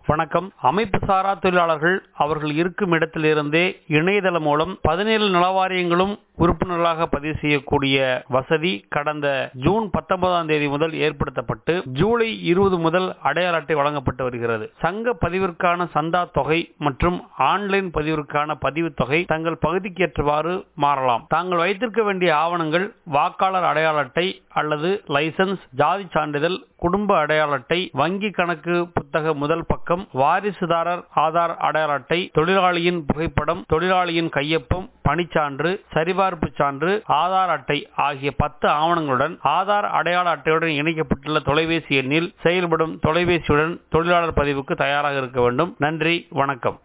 வணக்கம் அமைப்பு சாரா தொழிலாளர்கள் அவர்கள் இருக்கும் இடத்திலிருந்தே இணையதளம் மூலம் பதினேழு நலவாரியங்களும் உறுப்பினர்களாக பதிவு செய்யக்கூடிய வசதி கடந்த ஜூன் பத்தொன்பதாம் தேதி முதல் ஏற்படுத்தப்பட்டு ஜூலை இருபது முதல் அடையாள அட்டை வழங்கப்பட்டு வருகிறது சங்க பதிவிற்கான சந்தா தொகை மற்றும் ஆன்லைன் பதிவிற்கான பதிவு தொகை தங்கள் பகுதிக்கேற்றவாறு மாறலாம் தாங்கள் வைத்திருக்க வேண்டிய ஆவணங்கள் வாக்காளர் அடையாள அட்டை அல்லது லைசன்ஸ் ஜாதி சான்றிதழ் குடும்ப அடையாள அட்டை வங்கி கணக்கு புத்தக முதல் பக்கம் வாரிசுதாரர் ஆதார் அடையாள அட்டை தொழிலாளியின் புகைப்படம் தொழிலாளியின் கையொப்பம் பணிச்சான்று சரிபார்ப்பு சான்று ஆதார் அட்டை ஆகிய பத்து ஆவணங்களுடன் ஆதார் அடையாள அட்டையுடன் இணைக்கப்பட்டுள்ள தொலைபேசி எண்ணில் செயல்படும் தொலைபேசியுடன் தொழிலாளர் பதிவுக்கு தயாராக இருக்க வேண்டும் நன்றி வணக்கம்